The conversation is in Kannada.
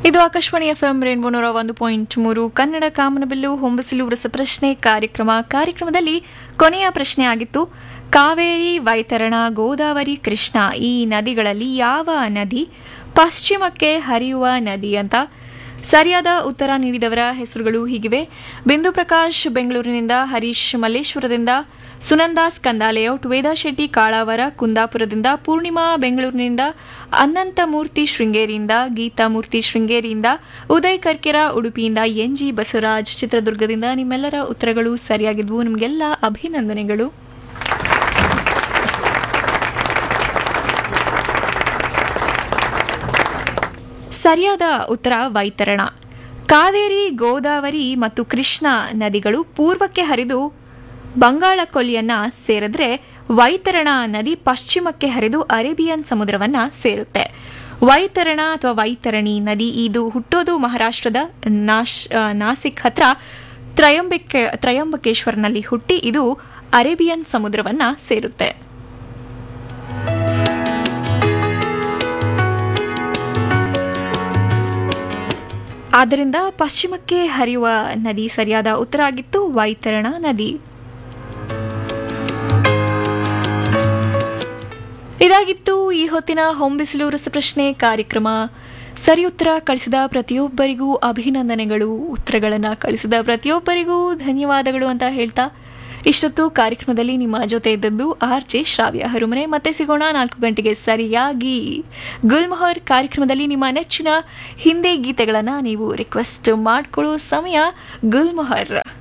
ಇದು ಆಕಾಶವಾಣಿ ಎಫ್ಎಂ ರೇನ್ಬೋ ನೂರ ಒಂದು ಪಾಯಿಂಟ್ ಮೂರು ಕನ್ನಡ ಕಾಮನಬಿಲ್ಲು ಹೊಂಬಸಿಲು ರಸಪ್ರಶ್ನೆ ಕಾರ್ಯಕ್ರಮ ಕಾರ್ಯಕ್ರಮದಲ್ಲಿ ಕೊನೆಯ ಪ್ರಶ್ನೆ ಆಗಿತ್ತು ಕಾವೇರಿ ವೈತರಣ ಗೋದಾವರಿ ಕೃಷ್ಣ ಈ ನದಿಗಳಲ್ಲಿ ಯಾವ ನದಿ ಪಶ್ಚಿಮಕ್ಕೆ ಹರಿಯುವ ನದಿ ಅಂತ ಸರಿಯಾದ ಉತ್ತರ ನೀಡಿದವರ ಹೆಸರುಗಳು ಹೀಗಿವೆ ಬಿಂದು ಪ್ರಕಾಶ್ ಬೆಂಗಳೂರಿನಿಂದ ಹರೀಶ್ ಮಲ್ಲೇಶ್ವರದಿಂದ ಸುನಂದಾಸ್ ಕಂದಾಲೇಔಟ್ ವೇದಾ ಶೆಟ್ಟಿ ಕಾಳಾವರ ಕುಂದಾಪುರದಿಂದ ಪೂರ್ಣಿಮಾ ಬೆಂಗಳೂರಿನಿಂದ ಅನಂತಮೂರ್ತಿ ಶೃಂಗೇರಿಯಿಂದ ಗೀತಾ ಮೂರ್ತಿ ಶೃಂಗೇರಿಯಿಂದ ಉದಯ್ ಕರ್ಕೆರ ಉಡುಪಿಯಿಂದ ಎನ್ಜಿ ಬಸವರಾಜ್ ಚಿತ್ರದುರ್ಗದಿಂದ ನಿಮ್ಮೆಲ್ಲರ ಉತ್ತರಗಳು ಸರಿಯಾಗಿದ್ವು ನಿಮಗೆಲ್ಲ ಅಭಿನಂದನೆಗಳು ಸರಿಯಾದ ಉತ್ತರ ವೈತರಣ ಕಾವೇರಿ ಗೋದಾವರಿ ಮತ್ತು ಕೃಷ್ಣ ನದಿಗಳು ಪೂರ್ವಕ್ಕೆ ಹರಿದು ಬಂಗಾಳ ಕೊಲ್ಲಿಯನ್ನ ಸೇರಿದ್ರೆ ವೈತರಣ ನದಿ ಪಶ್ಚಿಮಕ್ಕೆ ಹರಿದು ಅರೇಬಿಯನ್ ಸಮುದ್ರವನ್ನ ಸೇರುತ್ತೆ ವೈತರಣ ಅಥವಾ ವೈತರಣಿ ನದಿ ಇದು ಹುಟ್ಟೋದು ಮಹಾರಾಷ್ಟ್ರದ ನಾಶ್ ಆ, ನಾಸಿಕ್ ಹತ್ರ ತ್ರಯಂಬಕ ತ್ರಯಂಬಕೇಶ್ವರ್ನಲ್ಲಿ ಹುಟ್ಟಿ ಇದು ಅರೇಬಿಯನ್ ಸಮುದ್ರವನ್ನ ಸೇರುತ್ತೆ ಆದ್ದರಿಂದ ಪಶ್ಚಿಮಕ್ಕೆ ಹರಿಯುವ ನದಿ ಸರಿಯಾದ ಉತ್ತರ ಆಗಿತ್ತು ವೈತರಣ ನದಿ ಇದಾಗಿತ್ತು ಈ ಹೊತ್ತಿನ ಹೊಂಬಿಸಿಲು ರಸಪ್ರಶ್ನೆ ಕಾರ್ಯಕ್ರಮ ಸರಿ ಉತ್ತರ ಕಳಿಸಿದ ಪ್ರತಿಯೊಬ್ಬರಿಗೂ ಅಭಿನಂದನೆಗಳು ಉತ್ತರಗಳನ್ನು ಕಳಿಸಿದ ಪ್ರತಿಯೊಬ್ಬರಿಗೂ ಧನ್ಯವಾದಗಳು ಅಂತ ಹೇಳ್ತಾ ಇಷ್ಟೊತ್ತು ಕಾರ್ಯಕ್ರಮದಲ್ಲಿ ನಿಮ್ಮ ಜೊತೆ ಇದ್ದದ್ದು ಆರ್ ಜೆ ಶ್ರಾವ್ಯ ಹರುಮನೆ ಮತ್ತೆ ಸಿಗೋಣ ನಾಲ್ಕು ಗಂಟೆಗೆ ಸರಿಯಾಗಿ ಗುಲ್ಮೊಹರ್ ಕಾರ್ಯಕ್ರಮದಲ್ಲಿ ನಿಮ್ಮ ನೆಚ್ಚಿನ ಹಿಂದಿ ಗೀತೆಗಳನ್ನು ನೀವು ರಿಕ್ವೆಸ್ಟ್ ಮಾಡ್ಕೊಳ್ಳೋ ಸಮಯ ಗುಲ್ಮೊಹರ್